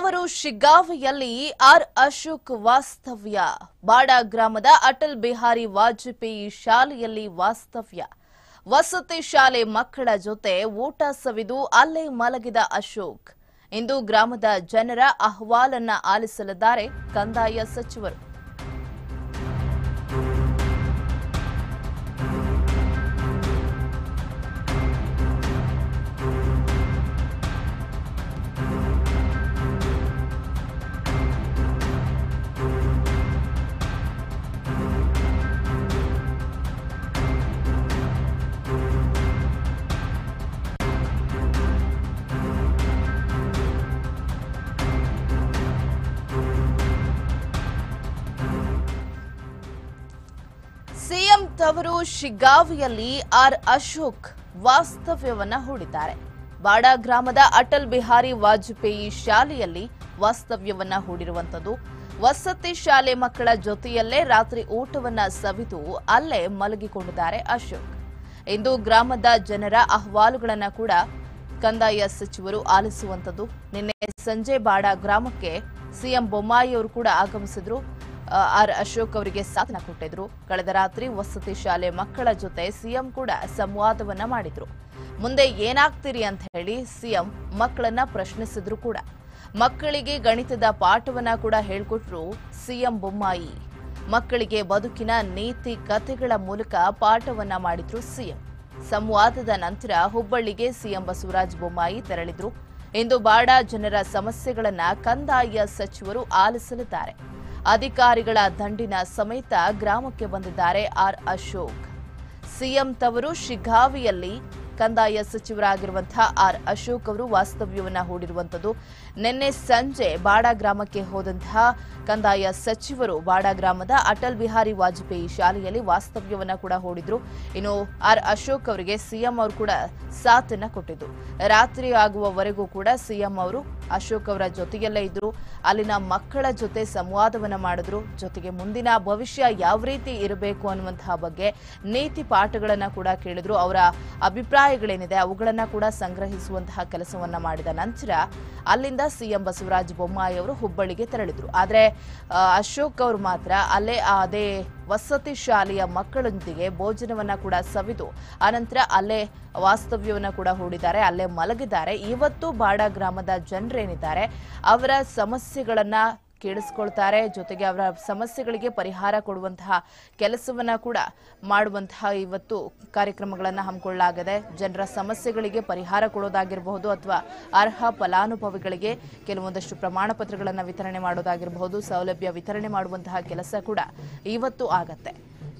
ತವರು ಶಿಗ್ಗಾವಿಯಲ್ಲಿ ಆರ್ ಅಶೋಕ್ ವಾಸ್ತವ್ಯ ಬಾಡ ಗ್ರಾಮದ ಅಟಲ್ ಬಿಹಾರಿ ವಾಜಪೇಯಿ ಶಾಲೆಯಲ್ಲಿ ವಾಸ್ತವ್ಯ ವಸತಿ ಶಾಲೆ ಮಕ್ಕಳ ಜೊತೆ ಊಟ ಸವಿದು ಅಲ್ಲೇ ಮಲಗಿದ ಅಶೋಕ್ ಇಂದು ಗ್ರಾಮದ ಜನರ ಅಹವಾಲನ್ನ ಆಲಿಸಲಿದ್ದಾರೆ ಕಂದಾಯ ಸಚಿವರು ಸಿಎಂ ತವರು ಶಿಗ್ಗಾವಿಯಲ್ಲಿ ಆರ್ ಅಶೋಕ್ ವಾಸ್ತವ್ಯವನ್ನ ಹೂಡಿದ್ದಾರೆ ಬಾಡ ಗ್ರಾಮದ ಅಟಲ್ ಬಿಹಾರಿ ವಾಜಪೇಯಿ ಶಾಲೆಯಲ್ಲಿ ವಾಸ್ತವ್ಯವನ್ನ ಹೂಡಿರುವಂತದ್ದು ವಸತಿ ಶಾಲೆ ಮಕ್ಕಳ ಜೊತೆಯಲ್ಲೇ ರಾತ್ರಿ ಊಟವನ್ನ ಸವಿದು ಅಲ್ಲೇ ಮಲಗಿಕೊಂಡಿದ್ದಾರೆ ಅಶೋಕ್ ಇಂದು ಗ್ರಾಮದ ಜನರ ಅಹವಾಲುಗಳನ್ನ ಕೂಡ ಕಂದಾಯ ಸಚಿವರು ಆಲಿಸುವಂತದ್ದು ನಿನ್ನೆ ಸಂಜೆ ಬಾಡ ಗ್ರಾಮಕ್ಕೆ ಸಿಎಂ ಬೊಮ್ಮಾಯಿ ಅವರು ಕೂಡ ಆಗಮಿಸಿದ್ರು ಆ, ಆರ್ ಅಶೋಕ್ ಅವರಿಗೆ ಸಾಥನ ಕೊಟ್ಟಿದ್ರು ಕಳೆದ ರಾತ್ರಿ ವಸತಿ ಶಾಲೆ ಮಕ್ಕಳ ಜೊತೆ ಸಿಎಂ ಕೂಡ ಸಂವಾದವನ್ನ ಮಾಡಿದ್ರು ಮುಂದೆ ಏನಾಗ್ತೀರಿ ಅಂತ ಹೇಳಿ ಸಿಎಂ ಮಕ್ಕಳನ್ನ ಪ್ರಶ್ನಿಸಿದ್ರು ಕೂಡ ಮಕ್ಕಳಿಗೆ ಗಣಿತದ ಪಾಠವನ್ನ ಕೂಡ ಹೇಳ್ಕೊಟ್ರು ಸಿಎಂ ಬೊಮ್ಮಾಯಿ ಮಕ್ಕಳಿಗೆ ಬದುಕಿನ ನೀತಿ ಕಥೆಗಳ ಮೂಲಕ ಪಾಠವನ್ನ ಮಾಡಿದ್ರು ಸಿಎಂ ಸಂವಾದದ ನಂತರ ಹುಬ್ಬಳ್ಳಿಗೆ ಸಿಎಂ ಬಸವರಾಜ ಬೊಮ್ಮಾಯಿ ತೆರಳಿದ್ರು ಇಂದು ಬಾಡ ಜನರ ಸಮಸ್ಯೆಗಳನ್ನ ಕಂದಾಯ ಸಚಿವರು ಆಲಿಸಲಿದ್ದಾರೆ ಅಧಿಕಾರಿಗಳ ದಂಡಿನ ಸಮೇತ ಗ್ರಾಮಕ್ಕೆ ಬಂದಿದ್ದಾರೆ ಆರ್ ಅಶೋಕ್ ಸಿಎಂ ತವರು ಶಿಗ್ಗಾವಿಯಲ್ಲಿ ಕಂದಾಯ ಸಚಿವರಾಗಿರುವಂತಹ ಆರ್ ಅಶೋಕ್ ಅವರು ವಾಸ್ತವ್ಯವನ್ನ ಹೂಡಿರುವಂತದ್ದು ನಿನ್ನೆ ಸಂಜೆ ಬಾಡ ಗ್ರಾಮಕ್ಕೆ ಹೋದಂತಹ ಕಂದಾಯ ಸಚಿವರು ಬಾಡ ಗ್ರಾಮದ ಅಟಲ್ ಬಿಹಾರಿ ವಾಜಪೇಯಿ ಶಾಲೆಯಲ್ಲಿ ವಾಸ್ತವ್ಯವನ್ನ ಕೂಡ ಹೂಡಿದ್ರು ಇನ್ನು ಆರ್ ಅಶೋಕ್ ಅವರಿಗೆ ಸಿಎಂ ಅವರು ಕೂಡ ಸಾಥನ್ನ ಕೊಟ್ಟಿದ್ದು ರಾತ್ರಿ ಆಗುವವರೆಗೂ ಕೂಡ ಸಿಎಂ ಅವರು ಅಶೋಕ್ ಅವರ ಜೊತೆಯಲ್ಲೇ ಇದ್ರು ಅಲ್ಲಿನ ಮಕ್ಕಳ ಜೊತೆ ಸಂವಾದವನ್ನ ಮಾಡಿದ್ರು ಜೊತೆಗೆ ಮುಂದಿನ ಭವಿಷ್ಯ ಯಾವ ರೀತಿ ಇರಬೇಕು ಅನ್ನುವಂತಹ ಬಗ್ಗೆ ನೀತಿ ಪಾಠಗಳನ್ನ ಕೂಡ ಕೇಳಿದ್ರು ಅವರ ಅಭಿಪ್ರಾಯಗಳೇನಿದೆ ಅವುಗಳನ್ನ ಕೂಡ ಸಂಗ್ರಹಿಸುವಂತಹ ಕೆಲಸವನ್ನ ಮಾಡಿದ ನಂತರ ಅಲ್ಲಿಂದ ಸಿಎಂ ಬಸವರಾಜ ಬೊಮ್ಮಾಯಿ ಅವರು ಹುಬ್ಬಳ್ಳಿಗೆ ತೆರಳಿದ್ರು ಆದ್ರೆ ಆ, ಅಶೋಕ್ ಅವರು ಮಾತ್ರ ಅಲ್ಲೇ ಅದೇ ವಸತಿ ಶಾಲೆಯ ಮಕ್ಕಳೊಂದಿಗೆ ಭೋಜನವನ್ನ ಕೂಡ ಸವಿದು ಆನಂತರ ಅಲ್ಲೇ ವಾಸ್ತವ್ಯವನ್ನ ಕೂಡ ಹೂಡಿದ್ದಾರೆ ಅಲ್ಲೇ ಮಲಗಿದ್ದಾರೆ ಇವತ್ತು ಬಾಡ ಗ್ರಾಮದ ಜನರೇನಿದ್ದಾರೆ ಅವರ ಸಮಸ್ಯೆಗಳನ್ನ ಕೇಳಿಸ್ಕೊಳ್ತಾರೆ ಜೊತೆಗೆ ಅವರ ಸಮಸ್ಯೆಗಳಿಗೆ ಪರಿಹಾರ ಕೊಡುವಂತಹ ಕೆಲಸವನ್ನ ಕೂಡ ಮಾಡುವಂತಹ ಇವತ್ತು ಕಾರ್ಯಕ್ರಮಗಳನ್ನ ಹಮ್ಮಿಕೊಳ್ಳಲಾಗಿದೆ ಜನರ ಸಮಸ್ಯೆಗಳಿಗೆ ಪರಿಹಾರ ಕೊಡೋದಾಗಿರಬಹುದು ಅಥವಾ ಅರ್ಹ ಫಲಾನುಭವಿಗಳಿಗೆ ಕೆಲವೊಂದಷ್ಟು ಪ್ರಮಾಣ ಪತ್ರಗಳನ್ನು ವಿತರಣೆ ಮಾಡೋದಾಗಿರಬಹುದು ಸೌಲಭ್ಯ ವಿತರಣೆ ಮಾಡುವಂತಹ ಕೆಲಸ ಕೂಡ ಇವತ್ತು ಆಗತ್ತೆ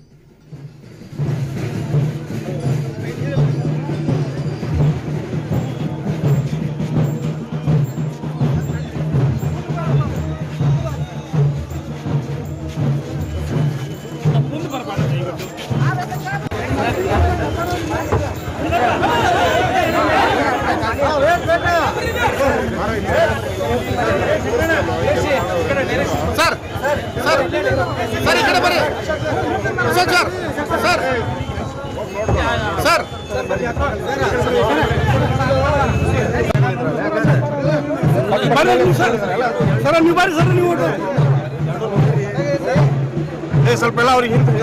ಸರ್ ಸರ್ ಸರ್ ಈ ಕಡೆ ಬರ್ರಿ Ashok sir sir sir sir ನೀವು ಬರ್ರಿ ಸರ್ ನೀವು ಏ ಸ್ವಲ್ಪ ಎಲ್ಲ ಅವ್ರಿಗೆ ಹಿಂದೆ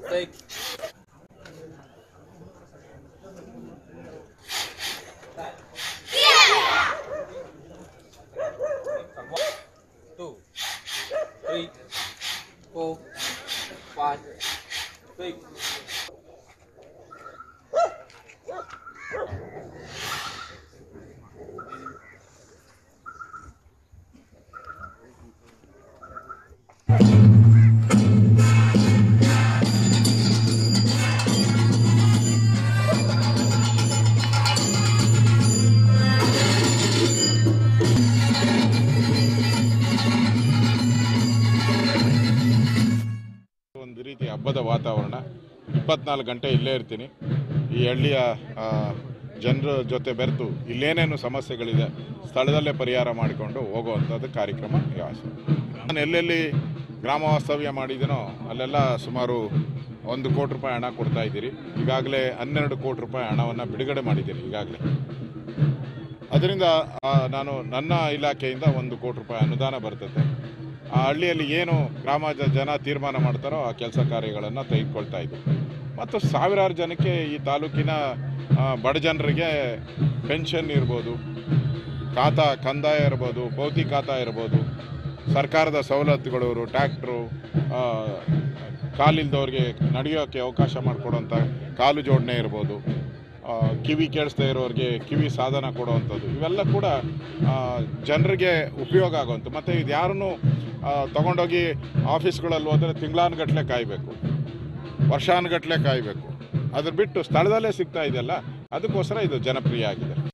six. One, two, three, four, five, six. ಒಂದು ರೀತಿ ಹಬ್ಬದ ವಾತಾವರಣ ಇಪ್ಪತ್ನಾಲ್ಕು ಗಂಟೆ ಇಲ್ಲೇ ಇರ್ತೀನಿ ಈ ಹಳ್ಳಿಯ ಜನರ ಜೊತೆ ಬೆರೆತು ಇಲ್ಲೇನೇನು ಸಮಸ್ಯೆಗಳಿದೆ ಸ್ಥಳದಲ್ಲೇ ಪರಿಹಾರ ಮಾಡಿಕೊಂಡು ಹೋಗುವಂಥದ್ದು ಕಾರ್ಯಕ್ರಮ ಈ ಆಸೆ ನಾನು ಎಲ್ಲೆಲ್ಲಿ ಗ್ರಾಮ ವಾಸ್ತವ್ಯ ಮಾಡಿದ್ದೀನೋ ಅಲ್ಲೆಲ್ಲ ಸುಮಾರು ಒಂದು ಕೋಟಿ ರೂಪಾಯಿ ಹಣ ಕೊಡ್ತಾ ಇದ್ದೀರಿ ಈಗಾಗಲೇ ಹನ್ನೆರಡು ಕೋಟಿ ರೂಪಾಯಿ ಹಣವನ್ನು ಬಿಡುಗಡೆ ಮಾಡಿದ್ದೀನಿ ಈಗಾಗಲೇ ಅದರಿಂದ ಆ, ನಾನು ನನ್ನ ಇಲಾಖೆಯಿಂದ ಒಂದು ಕೋಟಿ ರೂಪಾಯಿ ಅನುದಾನ ಬರ್ತದೆ ಆ ಹಳ್ಳಿಯಲ್ಲಿ ಏನು ಗ್ರಾಮ ಜ- ಜನ ತೀರ್ಮಾನ ಮಾಡ್ತಾರೋ ಆ ಕೆಲಸ ಕಾರ್ಯಗಳನ್ನು ತೆಗೆದುಕೊಳ್ತಾ ಇದ್ವಿ ಮತ್ತು ಸಾವಿರಾರು ಜನಕ್ಕೆ ಈ ತಾಲೂಕಿನ ಆ, ಬಡ ಜನರಿಗೆ ಪೆನ್ಷನ್ ಇರ್ಬೋದು ಖಾತಾ ಕಂದಾಯ ಇರ್ಬೋದು ಭೌತಿ ಖಾತಾ ಇರ್ಬೋದು ಸರ್ಕಾರದ ಸವಲತ್ತುಗಳು ಟ್ಯಾಕ್ಟ್ರು ಕಾಲಿಲ್ದವ್ರಿಗೆ ನಡೆಯೋಕ್ಕೆ ಅವಕಾಶ ಮಾಡಿಕೊಡುವಂಥ ಕಾಲು ಜೋಡಣೆ ಇರ್ಬೋದು ಆ, ಕಿವಿ ಕೇಳಿಸ್ತಾ ಇರೋರಿಗೆ ಕಿವಿ ಸಾಧನ ಕೊಡುವಂಥದ್ದು ಇವೆಲ್ಲ ಕೂಡ ಜನರಿಗೆ ಉಪಯೋಗ ಆಗುವಂಥ ಮತ್ತು ಇದು ಯಾರನ್ನು ತಗೊಂಡೋಗಿ ಆಫೀಸ್ಗಳಲ್ಲಿ ಹೋದರೆ ತಿಂಗಳಾನುಗಟ್ಟಲೆ ಕಾಯಬೇಕು ವರ್ಷಾನುಗಟ್ಟಲೆ ಕಾಯಬೇಕು ಅದ್ರ ಬಿಟ್ಟು ಸ್ಥಳದಲ್ಲೇ ಸಿಗ್ತಾ ಇದೆಯಲ್ಲ ಅದಕ್ಕೋಸ್ಕರ ಇದು ಜನಪ್ರಿಯ ಆಗಿದೆ